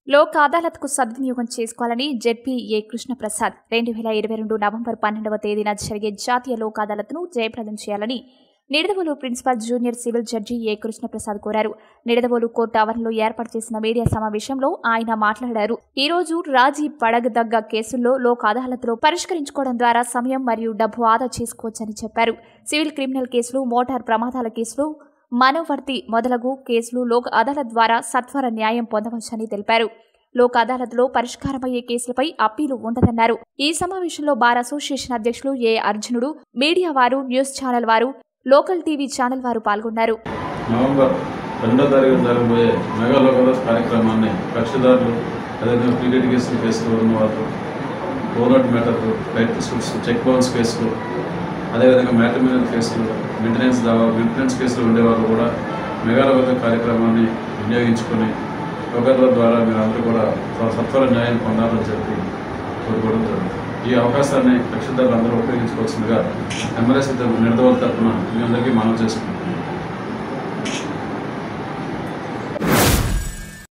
లోక్ అదాలత్కు సద్వినియోగం చేసుకోవాలని జెడ్పీ ఏ కృష్ణప్రసాద్ రెండు వేల ఇరవై రెండు నవంబర్ పన్నెండవ తేదీన జరిగే జాతీయ లోక్ అదాలత్ను జయప్రదం చేయాలని Nidadavolu principal junior civil judge A Krishnaprasad కోరారు నిడదవోలు కోర్టు ఆవరణలో ఏర్పాటు చేసిన మీడియా సమావేశంలో ఆయన మాట్లాడారు ఈ రోజు రాజీ పడగదగ్గ కేసుల్లో లోక్ అదాలత్లో పరిష్కరించుకోవడం ద్వారా సమయం మరియు డబ్బు ఆదా చేసుకోవచ్చని చెప్పారు సివిల్ క్రిమినల్ కేసులు మోటార్ ప్రమాదాల కేసులు మనోవర్తి మొదలగు కేసులు లోక్ అదాలత్ ద్వారా సత్వర న్యాయం పొందవచ్చని తెలిపారు లోక్ అదాలత్లో పరిష్కారమయ్యే కేసులపై అప్పీలు ఉండదన్నారు ఈ సమావేశంలో బార్ అసోసియేషన్ అధ్యక్షులు ఏ అర్జునుడు మీడియా వారు న్యూస్ ఛానల్ వారు లోకల్ టీవీ ఛానల్ వారు పాల్గొన్నారు నవంబర్ రెండో తారీఖు జరగబోయే మెగా లోకదాస్ కార్యక్రమాన్ని కక్షిదారులు అదేవిధంగా పీరియడ్ కేసులు కేసులు ఉన్న వాళ్ళు ఓనట్ మ్యాటర్లు రైట్ సూట్స్ చెక్ బౌన్స్ కేసులు అదేవిధంగా మ్యాట్రిమినల్ కేసులు మెయింటెనెన్స్ దావా మెయింటెనెన్స్ కేసులు ఉండేవాళ్ళు కూడా మెగా లోకదాస్ కార్యక్రమాన్ని వినియోగించుకొని లోకదాస్ ద్వారా మీరు అందరూ కూడా సత్వర న్యాయం పొందాలని చెప్పి కోరుకోవడం జరుగుతుంది ఈ అవకాశాన్ని కక్షిదారులు అందరూ ఉపయోగించుకోవాల్సిందిగా ఎమ్మెల్యేస్ నిడదవల తరఫున మీ అందరికీ మనం చేసుకుంటున్నాం